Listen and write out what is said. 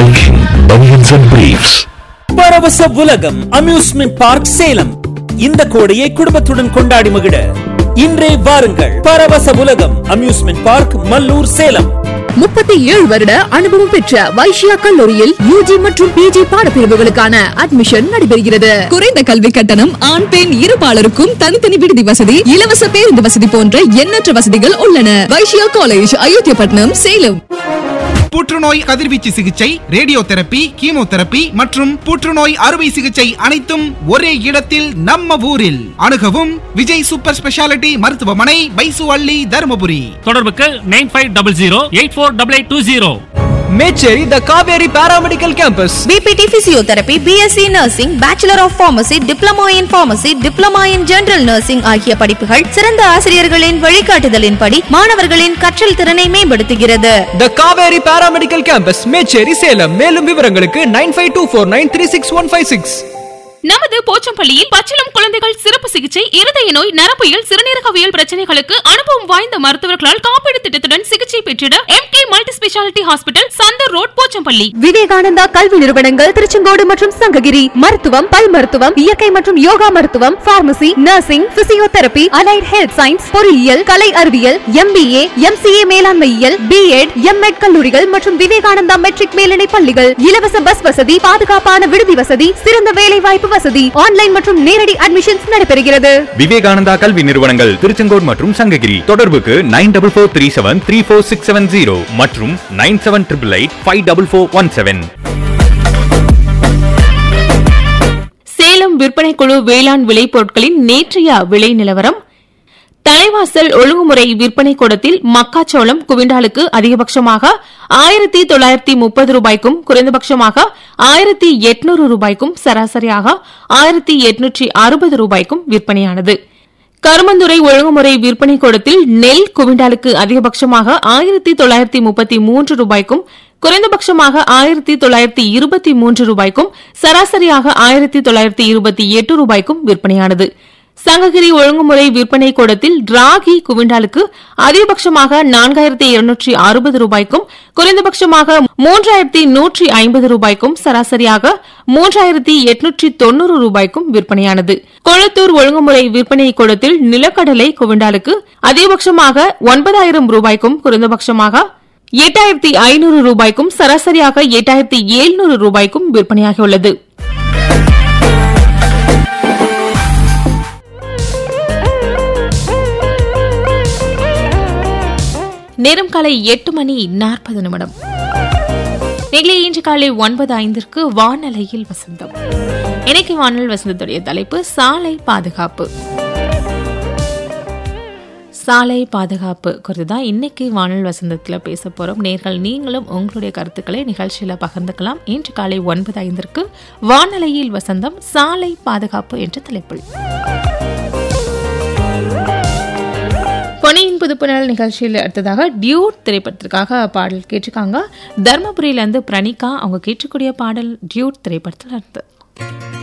Viking Bunions and Briefs. பரவச உலகம் amusement park Salem இந்த கோடையை குடும்பத்துடன் கொண்டாடி மகிழ இன்றே வாருங்கள் பரவச உலகம் அம்யூஸ்மெண்ட் பார்க் மல்லூர் சேலம் முப்பத்தி ஏழு வருட அனுபவம் பெற்ற வைஷ்யா கல்லூரியில் யூஜி மற்றும் பிஜி பாடப்பிரிவுகளுக்கான அட்மிஷன் நடைபெறுகிறது குறைந்த கல்வி கட்டணம் ஆண் பெண் இருபாலருக்கும் தனித்தனி விடுதி வசதி இலவச பேருந்து வசதி போன்ற எண்ணற்ற வசதிகள் உள்ளன வைஷ்யா காலேஜ் அயோத்தியப்பட்டினம் சேலம் புற்றுநோய் கதிர்வீச்சு சிகிச்சை ரேடியோ தெரப்பி கீமோதெரப்பி மற்றும் புற்றுநோய் அறுவை சிகிச்சை அனைத்தும் ஒரே இடத்தில் நம்ம ஊரில் அணுகவும் விஜய் சூப்பர் ஸ்பெஷாலிட்டி மருத்துவமனை பைசு அள்ளி தருமபுரி தொடர்புக்கு nine five double zero eight four double eight two zero Mecheri the Kaveri paramedical campus BPT physiotherapy BSc nursing bachelor of pharmacy diploma in pharmacy diploma in general nursing ஆகிய படிப்புகள் சிறந்த ஆசிரியர்களின் வழிகாட்டுதலின்படி மாணவர்களின் கற்றல் திறனை மேம்படுத்துகிறது the Kaveri paramedical campus Mecheri Salem மேலும் விவரங்களுக்கு nine five two four nine three six one five six நமது போச்சம்பள்ளியில் பச்சிளம் குழந்தைகள் சிறப்பு சிகிச்சை இருதய நோய் நரம்பியல் சிறுநீரகவியல் பிரச்சனைகளுக்கு அனுபவம் வாய்ந்த மருத்துவர்களால் காப்பீடு திட்டத்துடன் சிகிச்சை பெற்றிட M K multi speciality hospital Chandar road Pochampalli Vivekananda கல்வி நிறுவனங்கள் திருச்செங்கோடு மற்றும் சங்ககிரி மருத்துவம் பல் மருத்துவம் இயற்கை மற்றும் யோகா மருத்துவம் pharmacy nursing physiotherapy allied health science பொறியியல் கலை அறிவியல் எம்பிஏ எம்சிஏ மேலாண்மையியல் பிஎட் எம்எட் கல்லூரிகள் மற்றும் விவேகானந்தா மெட்ரிக் மேல்நிலை பள்ளிகள் இலவச பஸ் வசதி பாதுகாப்பான விடுதி வசதி சிறந்த வேலை வாய்ப்பு வசதி ஆன்லைன் மற்றும் நேரடி அட்மிஷன்ஸ் நடைபெறுகிறது விவேகானந்தா கல்வி நிறுவனங்கள் திருச்செங்கோடு மற்றும் சங்ககிரி தொடர்புக்கு nine double four three seven three four six seven zero மற்றும் nine seven triple eight five double four one seven Salem விற்பனை குழு வேளாண் விளைபொருட்களின் நேற்றைய விலை நிலவரம் தலைவாசல் ஒழுங்குமுறை விற்பனை கூடத்தில் மக்காச்சோளம் குவிண்டாலுக்கு அதிகபட்சமாக ஆயிரத்தி தொள்ளாயிரத்தி முப்பது ரூபாய்க்கும் குறைந்தபட்சமாக ஆயிரத்தி எட்நூறு ரூபாய்க்கும் சராசரியாக ஆயிரத்தி எட்நூற்றி அறுபது ரூபாய்க்கும் விற்பனையானது கருமந்துறை ஒழுங்குமுறை விற்பனை கூடத்தில் நெல் குவிண்டாலுக்கு அதிகபட்சமாக ஆயிரத்தி தொள்ளாயிரத்தி முப்பத்தி மூன்று ரூபாய்க்கும் குறைந்தபட்சமாக ஆயிரத்தி தொள்ளாயிரத்தி இருபத்தி மூன்று ரூபாய்க்கும் சராசரியாக ஆயிரத்தி தொள்ளாயிரத்தி இருபத்தி எட்டு ரூபாய்க்கும் விற்பனையானது சங்ககிரி ஒழுங்குமுறை விற்பனை கூடத்தில் ராகி குவிண்டாலுக்கு அதிகபட்சமாக நான்காயிரத்தி இருநூற்றி அறுபது ரூபாய்க்கும் குறைந்தபட்சமாக மூன்றாயிரத்தி நூற்றி ஐம்பது ரூபாய்க்கும் சராசரியாக மூன்றாயிரத்தி எட்நூற்றி தொன்னூறு ரூபாய்க்கும் விற்பனையானது கொளத்தூர் ஒழுங்குமுறை விற்பனை கூடத்தில் நிலக்கடலை குவிண்டாலுக்கு அதிகபட்சமாக ஒன்பதாயிரம் ரூபாய்க்கும் குறைந்தபட்சமாக எட்டாயிரத்தி ஐநூறு ரூபாய்க்கும் சராசரியாக எட்டாயிரத்தி எழுநூறு ரூபாய்க்கும் விற்பனையாகியுள்ளது நேரம் காலை எட்டு மணி நாற்பது நிமிடம் நெகிழி இன்று காலை ஒன்பது ஐந்திற்கு வானலையில் வசந்தம் இன்னைக்கு வானல் வசந்தத்துடைய தலைப்பு சாலை பாதுகாப்பு சாலை பாதுகாப்பு குறித்து தான் இன்னைக்கு வானல் வசந்தத்தில் பேச போகிறோம் நேர்கள் நீங்களும் உங்களுடைய கருத்துக்களை நிகழ்ச்சியில் பகிர்ந்துக்கலாம் இன்று காலை ஒன்பது ஐந்திற்கு வானலையில் வசந்தம் சாலை பாதுகாப்பு என்ற தலைப்பில் பொன்னியின் புதுப்புணல் நிகழ்ச்சியில் அடுத்ததாக டியூட் திரைப்படத்திற்காக பாடல் கேட்டிருக்காங்க தர்மபுரியிலேருந்து பிரணிகா அவங்க கேட்கக்கூடிய பாடல் டியூட் திரைப்படத்தில் இருந்து